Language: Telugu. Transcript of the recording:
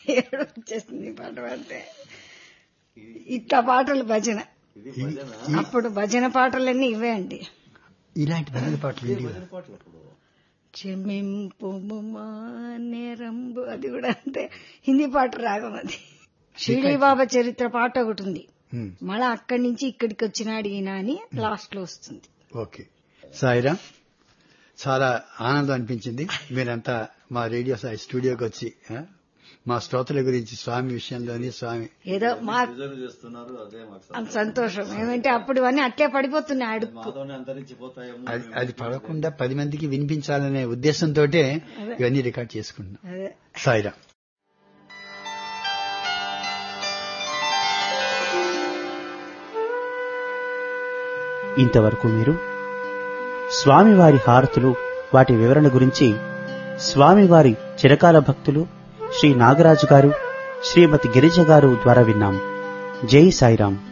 ఏడు వచ్చేసింది ఈ పాట పాడితే ఇట్లా పాటలు భజన అప్పుడు భజన పాటలన్నీ ఇవే అండి ఇలాంటి భజన పాటలు ఏంటి చెమ్మింపు నేరంబు అది కూడా అంతే హిందీ పాట రాగం అది షిరిడి బాబా చరిత్ర పాట ఒకటి ఉంది ఉమ్, మళ్ళా అక్కడి నుంచి ఇక్కడికి వచ్చినాడు ఈయన అని లాస్ట్ లో వస్తుంది ఓకే సాయిరా చాలా ఆనందం అనిపించింది మీరంతా మా రేడియో సాయి స్టూడియోకి వచ్చి ఆ, మా శ్రోతల గురించి స్వామి విషయంలోని స్వామి ఏదో మా రిజర్వ్ చేస్తున్నారు అదే మాకు అంత సంతోషం ఏమంటే అప్పుడు ఇవన్నీ అట్లే పడిపోతున్నాయి అడుక్కు మాతోనే అంతరించిపోతాయేమో అది అది పడకుండా పది మందికి వినిపించాలనే ఉద్దేశంతో ఇవన్నీ రికార్డ్ చేసుకుంటున్నాం అదే సాయిరా ఇంతవరకు మీరు స్వామివారి హారతులు వాటి వివరణ గురించి స్వామివారి చిరకాల భక్తులు శ్రీ నాగరాజు గారు శ్రీమతి గిరిజ గారు ద్వారా విన్నాం జై సాయిరాం